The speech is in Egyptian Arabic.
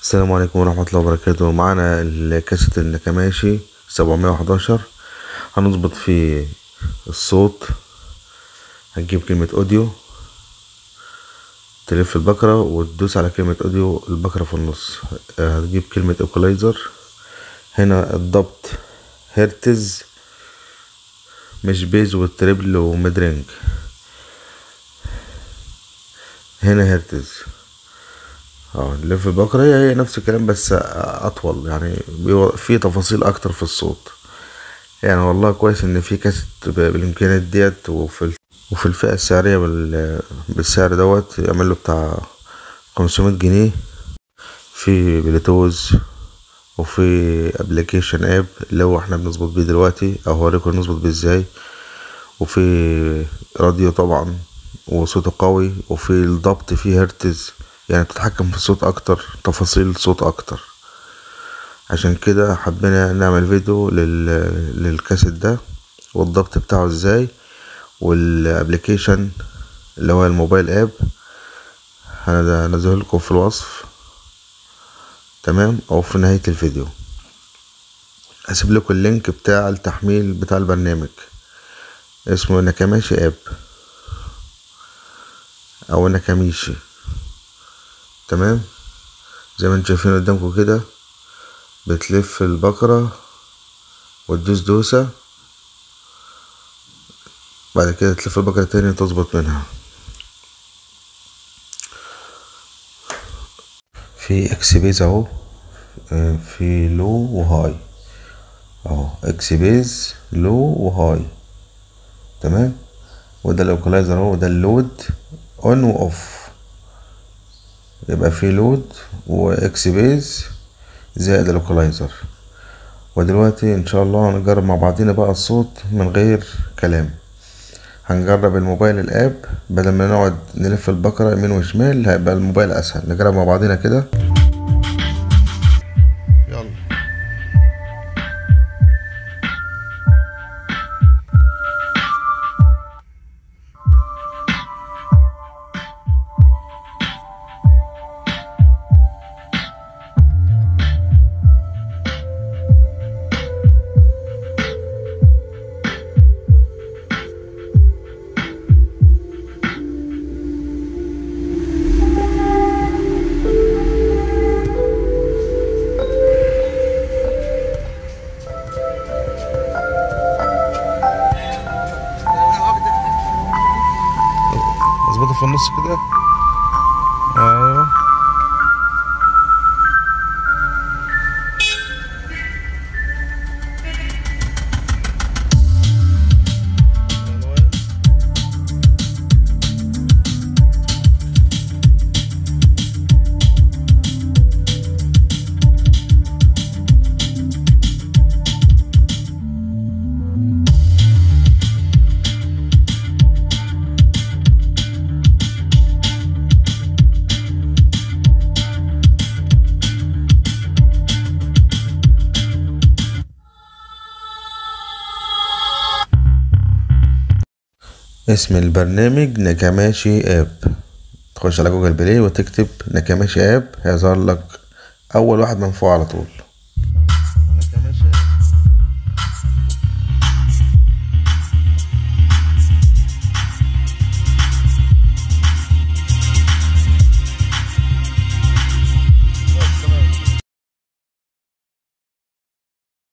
السلام عليكم ورحمة الله وبركاته معانا الكاسيت النكماشي سبعمية وحداشر هنظبط فيه الصوت هتجيب كلمة اوديو تلف البكرة وتدوس على كلمة اوديو البكرة في النص هتجيب كلمة ايكولايزر هنا الضبط هرتز مش بيز والتريبل وميدرينج هنا هرتز اه نلف البكرة هي هي نفس الكلام بس اطول يعني بيو- في تفاصيل اكتر في الصوت يعني والله كويس ان في كاسيت ب- بالامكانيات ديت وفي ال- وفي الفئة السعرية بال- بالسعر دوت يعمل له بتاع خمسمية جنيه في بلوتوز وفي ابلكيشن اب اللي هو احنا بنظبط بيه دلوقتي او هوريكم نظبط بيه ازاي وفي راديو طبعا وصوته قوي وفي الضبط فيه هرتز يعني بتتحكم في الصوت اكتر تفاصيل الصوت اكتر عشان كده حبينا نعمل فيديو لل... للكاسيت ده والضبط بتاعه ازاي والابليكيشن اللي هو الموبايل اب هنزله لكم في الوصف تمام او في نهاية الفيديو هسيب لكم اللينك بتاع التحميل بتاع البرنامج اسمه نكاماشي اب او نكاميشي تمام زي ما انتم شايفين قدامكم كده بتلف البقرة وتدوس دوسة بعد كده تلف البقرة تاني تظبط منها في اكس بيز اهو آه، في لو وهاي اهو اكس بيز لو وهاي تمام وده الاوكلايزر اهو وده اللود اون واوف يبقى في لود واكس بيز زائد الاوكلايزر ودلوقتي ان شاء الله هنجرب مع بعضينا بقى الصوت من غير كلام هنجرب الموبايل الاب بدل ما نقعد نلف البقرة يمين وشمال هيبقى الموبايل اسهل نجرب مع بعضينا كده يلا اظبطه في النص كده ايوه اسم البرنامج نكاماشي اب تخش على جوجل بلاي وتكتب نكاماشي اب هيظهر لك اول واحد منفوع على طول